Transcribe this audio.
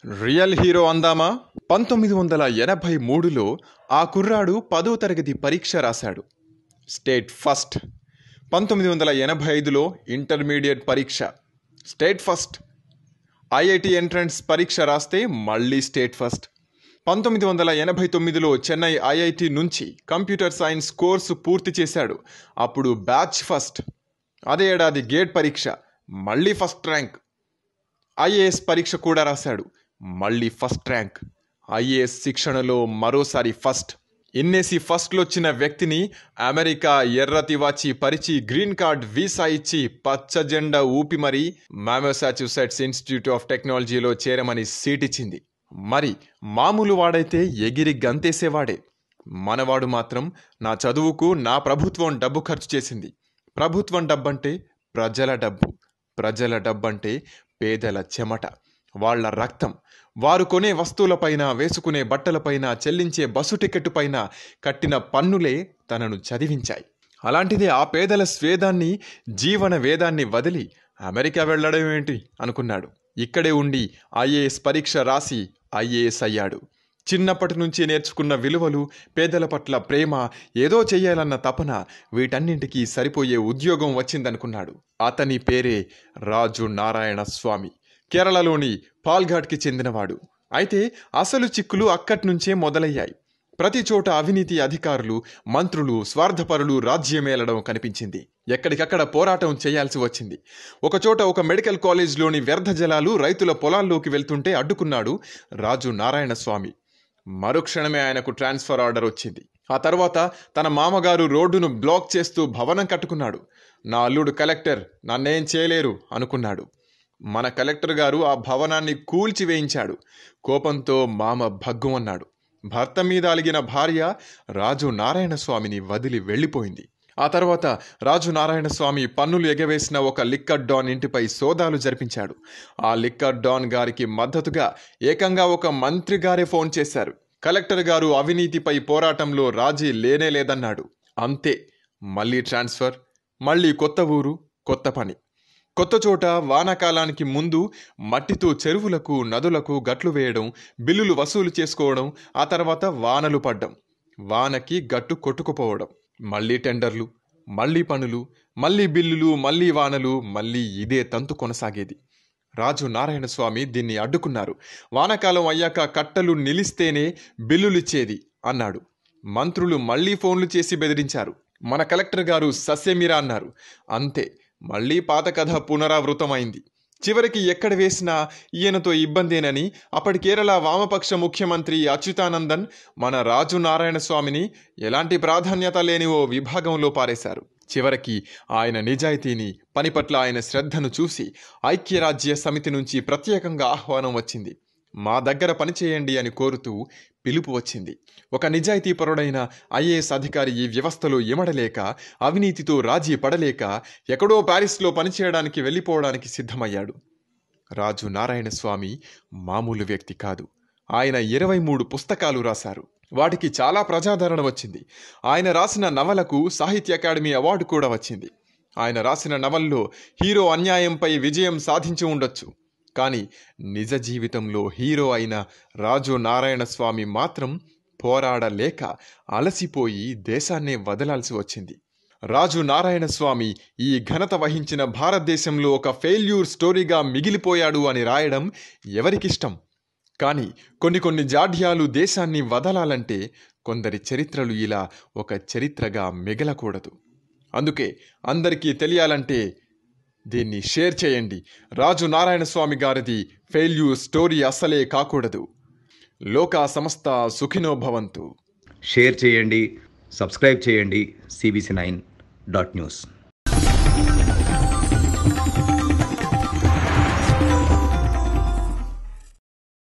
real hero అందామా పంతొమ్మిది వందల ఎనభై మూడులో ఆ కుర్రాడు పదో తరగతి పరీక్ష రాశాడు స్టేట్ ఫస్ట్ పంతొమ్మిది వందల ఎనభై ఐదులో ఇంటర్మీడియట్ పరీక్ష స్టేట్ ఫస్ట్ ఐఐటి ఎంట్రన్స్ పరీక్ష రాస్తే మళ్ళీ స్టేట్ ఫస్ట్ పంతొమ్మిది వందల ఎనభై తొమ్మిదిలో చెన్నై ఐఐటి నుంచి కంప్యూటర్ సైన్స్ కోర్సు పూర్తి చేశాడు అప్పుడు బ్యాచ్ ఫస్ట్ అదే ఏడాది గేట్ పరీక్ష మళ్ళీ ఫస్ట్ ర్యాంక్ ఐఏఎస్ పరీక్ష కూడా రాశాడు మళ్ళీ ఫస్ట్ ర్యాంక్ ఐఏఎస్ శిక్షణలో మరోసారి ఫస్ట్ ఎన్ఏసి ఫస్ట్లో వచ్చిన వ్యక్తిని అమెరికా ఎర్ర తివాచి పరిచి గ్రీన్ కార్డ్ వీసా ఇచ్చి పచ్చ జెండా ఊపి మరీ మామోసాచ్యూసెట్స్ ఇన్స్టిట్యూట్ ఆఫ్ టెక్నాలజీలో చేరమని సీట్ ఇచ్చింది మరి మామూలు వాడైతే ఎగిరి గంతేసేవాడే మనవాడు మాత్రం నా చదువుకు నా ప్రభుత్వం డబ్బు ఖర్చు చేసింది ప్రభుత్వం డబ్బంటే ప్రజల డబ్బు ప్రజల డబ్బంటే పేదల చెమట వాళ్ళ రక్తం వారు కొనే వస్తువులపైన వేసుకునే బట్టలపైన చెల్లించే బస్సు టికెట్టు పైన కట్టిన పన్నులే తనను చదివించాయి అలాంటిదే ఆ పేదల స్వేదాన్ని జీవన వేదాన్ని వదిలి అమెరికా వెళ్ళడం ఏంటి అనుకున్నాడు ఇక్కడే ఉండి ఐఏఎస్ పరీక్ష రాసి ఐఏఎస్ అయ్యాడు చిన్నప్పటి నుంచి నేర్చుకున్న విలువలు పేదల పట్ల ప్రేమ ఏదో చెయ్యాలన్న తపన వీటన్నింటికీ సరిపోయే ఉద్యోగం వచ్చిందనుకున్నాడు అతని పేరే రాజు నారాయణ స్వామి కేరళలోని పాల్ఘాట్కి చెందినవాడు అయితే అసలు చిక్కులు అక్కడి నుంచే మొదలయ్యాయి ప్రతి చోట అవినీతి అధికారులు మంత్రులు స్వార్థపరులు రాజ్యమేలడం కనిపించింది ఎక్కడికక్కడ పోరాటం చేయాల్సి వచ్చింది ఒకచోట ఒక మెడికల్ కాలేజ్లోని వ్యర్థ జలాలు రైతుల పొలాల్లోకి వెళ్తుంటే అడ్డుకున్నాడు రాజు నారాయణ స్వామి మరుక్షణమే ఆయనకు ట్రాన్స్ఫర్ ఆర్డర్ వచ్చింది ఆ తర్వాత తన మామగారు రోడ్డును బ్లాక్ చేస్తూ భవనం కట్టుకున్నాడు నా అల్లుడు కలెక్టర్ నన్నేం చేయలేరు అనుకున్నాడు మన కలెక్టర్ గారు ఆ భవనాన్ని కూల్చివేయించాడు కోపంతో మామ భగ్గుమన్నాడు భర్త మీద అలిగిన భార్య రాజు నారాయణ స్వామిని వదిలి వెళ్ళిపోయింది ఆ తర్వాత రాజు నారాయణ స్వామి పన్నులు ఎగవేసిన ఒక లిక్కర్ డాన్ ఇంటిపై సోదాలు జరిపించాడు ఆ లిక్కర్ డాన్ గారికి మద్దతుగా ఏకంగా ఒక మంత్రి గారే ఫోన్ చేశారు కలెక్టర్ గారు అవినీతిపై పోరాటంలో రాజీ లేనే లేదన్నాడు అంతే మళ్ళీ ట్రాన్స్ఫర్ మళ్ళీ కొత్త ఊరు కొత్త పని కొత్త చోట వానాకాలానికి ముందు మట్టితో చెరువులకు నదులకు గట్లు వేయడం బిల్లులు వసూలు చేసుకోవడం ఆ తర్వాత వానలు పడ్డం వానకి గట్టు కొట్టుకుపోవడం మళ్ళీ టెండర్లు మళ్ళీ పనులు మళ్ళీ బిల్లులు మళ్ళీ వానలు మళ్ళీ ఇదే తంతు కొనసాగేది రాజు నారాయణ స్వామి దీన్ని అడ్డుకున్నారు వానాకాలం అయ్యాక కట్టలు నిలిస్తేనే బిల్లులిచ్చేది అన్నాడు మంత్రులు మళ్ళీ ఫోన్లు చేసి బెదిరించారు మన కలెక్టర్ గారు సస్యమిరా అన్నారు అంతే మళ్ళీ పాత కథ పునరావృతమైంది చివరికి ఎక్కడ వేసినా ఈయనతో ఇబ్బందేనని అప్పటి కేరళ వామపక్ష ముఖ్యమంత్రి అచ్యుతానందన్ మన రాజు నారాయణ స్వామిని ఎలాంటి ప్రాధాన్యత లేని ఓ విభాగంలో పారేశారు చివరికి ఆయన నిజాయితీని పని పట్ల ఆయన శ్రద్ధను చూసి ఐక్యరాజ్య సమితి నుంచి ప్రత్యేకంగా ఆహ్వానం వచ్చింది మా దగ్గర పనిచేయండి అని కోరుతూ పిలుపు వచ్చింది ఒక నిజాయితీపరుడైన ఐఏఎస్ అధికారి ఈ వ్యవస్థలో ఇమడలేక అవినీతితో రాజీ పడలేక ఎక్కడో ప్యారిస్లో పనిచేయడానికి వెళ్ళిపోవడానికి సిద్ధమయ్యాడు రాజు నారాయణ స్వామి మామూలు వ్యక్తి కాదు ఆయన ఇరవై మూడు పుస్తకాలు రాశారు వాటికి చాలా ప్రజాదరణ వచ్చింది ఆయన రాసిన నవలకు సాహిత్య అకాడమీ అవార్డు కూడా వచ్చింది ఆయన రాసిన నవల్లో హీరో అన్యాయంపై విజయం సాధించి ఉండొచ్చు కానీ నిజ జీవితంలో హీరో అయిన రాజు నారాయణ స్వామి మాత్రం పోరాడలేక అలసిపోయి దేశాన్నే వదలాల్సి వచ్చింది రాజు నారాయణ స్వామి ఈ ఘనత వహించిన భారతదేశంలో ఒక ఫెయిల్యూర్ స్టోరీగా మిగిలిపోయాడు అని రాయడం ఎవరికిష్టం కానీ కొన్ని కొన్ని జాడ్యాలు దేశాన్ని వదలాలంటే కొందరి చరిత్రలు ఇలా ఒక చరిత్రగా మిగలకూడదు అందుకే అందరికీ తెలియాలంటే దీన్ని షేర్ చేయండి రాజు నారాయణ స్వామి గారిది ఫెయిల్యూర్ స్టోరీ అస్సలే కాకూడదు లోకా సంస్థ సుఖినో భవంతు షేర్ చేయండి సబ్స్క్రైబ్ చేయండి సిబిసి నైన్ డాట్ న్యూస్